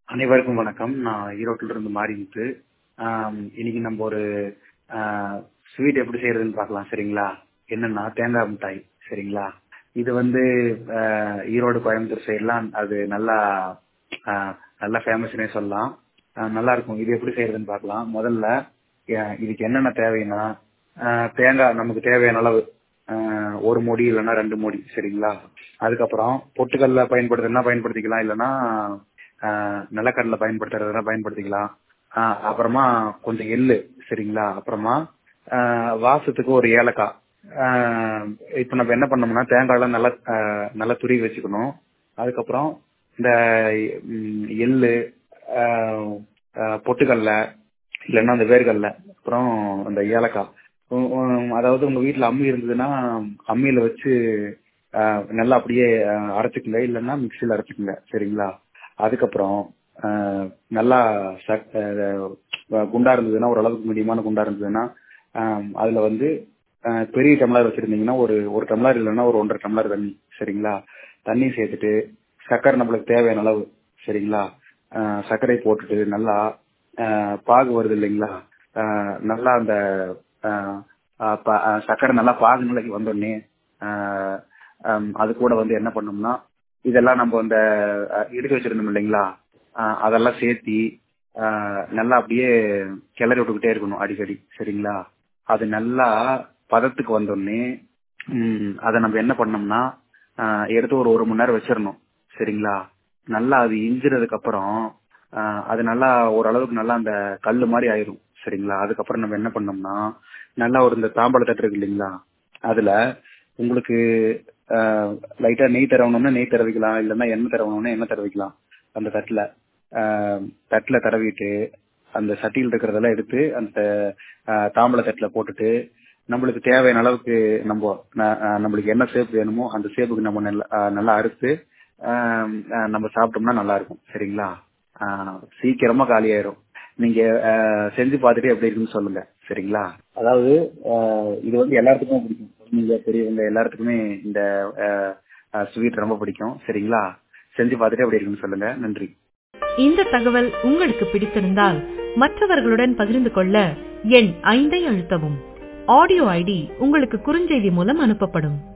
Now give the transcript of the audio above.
அனைவருக்கும் வணக்கம் நான் ஈரோட்டில இருந்து மாறிமுத்து ஆம், இன்னைக்கு நம்ம ஒரு ஸ்வீட் எப்படி செய்யறதுன்னு பார்க்கலாம் சரிங்களா என்னன்னா தேங்காய் மிட்டாய் சரிங்களா இது வந்து ஆஹ், ஈரோடு கோயம்புத்தூர் சைட்லாம் அது நல்லா ஆஹ், நல்லா ஃபேமஸ்னே சொல்லலாம் ஆஹ், நல்லா இருக்கும் இது எப்படி செய்யறதுன்னு பார்க்கலாம் முதல்ல ஆஹ், இதுக்கு என்னென்ன தேவைன்னா ஆஹ், தேங்காய் நமக்கு தேவையான அளவு ஆஹ், ஒரு மூடி இல்லைன்னா ரெண்டு மூடி சரிங்களா அதுக்கப்புறம் பொட்டுக்கல்ல பயன்படுத்துறதுனா பயன்படுத்திக்கலாம் இல்லைன்னா ஆஹ், நிலக்கடலை பயன்படுத்துறதுனா பயன்படுத்திக்கலாம் ஆஹ், அப்புறமா கொஞ்சம் எள்ளு சரிங்களா அப்புறமா ஆஹ், வாசத்துக்கு ஒரு ஏலக்காய் ஆஹ், இப்ப நம்ம என்ன பண்ணோம்னா தேங்காய்லாம் நல்லா ஆஹ், நல்லா துருவி வச்சுக்கணும் அதுக்கப்புறம் இந்த ம், எள்ளு ஆஹ், ஆஹ், பொட்டுக்கடலை இல்லைன்னா அந்த வேர்க்கடலை அப்புறம் அந்த ஏலக்காய் உம், உம், அதாவது உங்க வீட்ல அம்மி இருந்ததுன்னா அம்மியில வச்சு ஆஹ், நல்லா அப்படியே ஆஹ், அரைச்சுக்குங்க இல்லைன்னா மிக்சியில அரைச்சுக்குங்க சரிங்களா அதுக்கப்புறம் ஆஹ், நல்லா ச- ஆஹ், குண்டா இருந்ததுன்னா ஓரளவுக்கு மீடியமான குண்டா இருந்ததுன்னா ஆஹ், அதுல வந்து ஆஹ், பெரிய டம்ளர் வச்சிருந்தீங்கன்னா ஒரு ஒரு டம்ளர் இல்லைன்னா ஒரு ஒன்றரை டம்ளர் தண்ணி சரிங்களா தண்ணி சேர்த்துட்டு சர்க்கரை நம்மளுக்கு தேவையான அளவு சரிங்களா ஆஹ், சர்க்கரை போட்டுட்டு நல்லா ஆஹ், பாகு வருது இல்லைங்களா ஆஹ், நல்லா அந்த ஆஹ், ஆஹ், ப- ஆஹ், சர்க்கரை நல்லா பாகு நிலைக்கு வந்தோடனே ஆஹ், ஆம், அது கூட வந்து என்ன பண்ணோம்னா இதெல்லாம் நம்ம அந்த அஹ், எடுத்து வச்சிருந்தோம் இல்லைங்களா ஆஹ், அதெல்லாம் சேர்த்தி ஆஹ், நல்லா அப்படியே கிளறி விட்டுக்கிட்டே இருக்கணும் அடிக்கடி சரிங்களா அது நல்லா பதத்துக்கு வந்தோடனே ம், அதை நம்ம என்ன பண்ணோம்னா ஆஹ், எடுத்து ஒரு ஒரு மணி நேரம் வச்சிடணும் சரிங்களா நல்லா அது இஞ்சினதுக்கு அப்புறம் ஆஹ், அது நல்லா ஓரளவுக்கு நல்லா அந்த கல்லு மாதிரி ஆயிரும் சரிங்களா அதுக்கப்புறம் நம்ம என்ன பண்ணோம்னா நல்லா ஒரு இந்த தாம்பாள தட்டு இருக்கு இல்லைங்களா அதுல உங்களுக்கு லைட்டா நெய் தரவணும்னா நெய் தடவிக்கலாம் இல்லைன்னா எண்ணெய் தரவணும்னா எண்ணெய் தடவிக்கலாம் அந்த தட்டுல ஆஹ், தட்டுல தடவிட்டு அந்த சட்டியில் இருக்கிறதெல்லாம் எடுத்து அந்த ஆஹ், தாம்பூல தட்டுல போட்டுட்டு நம்மளுக்கு தேவையான அளவுக்கு நம்ம ந- ஆஹ், நம்மளுக்கு என்ன ஷேப் வேணுமோ அந்த ஷேப்புக்கு நம்ம நல்லா ஆஹ், நல்லா அறுத்து ஆஹ், ஆஹ், நம்ம சாப்பிட்டோம்னா நல்லா இருக்கும் சரிங்களா ஆஹ், சீக்கிரமா காலி ஆயிரும் நீங்க ஆஹ், செஞ்சு பார்த்துட்டு எப்படி இருக்குன்னு சொல்லுங்க சரிங்களா அதாவது ஆஹ், இது வந்து எல்லாத்துக்குமே பிடிக்கும் குழந்தைங்க பெரியவங்க எல்லாத்துக்குமே இந்த ஸ்வீட் ரொம்ப பிடிக்கும் சரிங்களா செஞ்சு பார்த்துட்டு எப்படி இருக்குன்னு சொல்லுங்க நன்றி இந்த தகவல் உங்களுக்கு பிடித்திருந்தால் மற்றவர்களுடன் பகிர்ந்து கொள்ள எண் ஐந்தை அழுத்தவும் ஆடியோ ஐடி உங்களுக்கு குறுஞ்செய்தி மூலம் அனுப்பப்படும்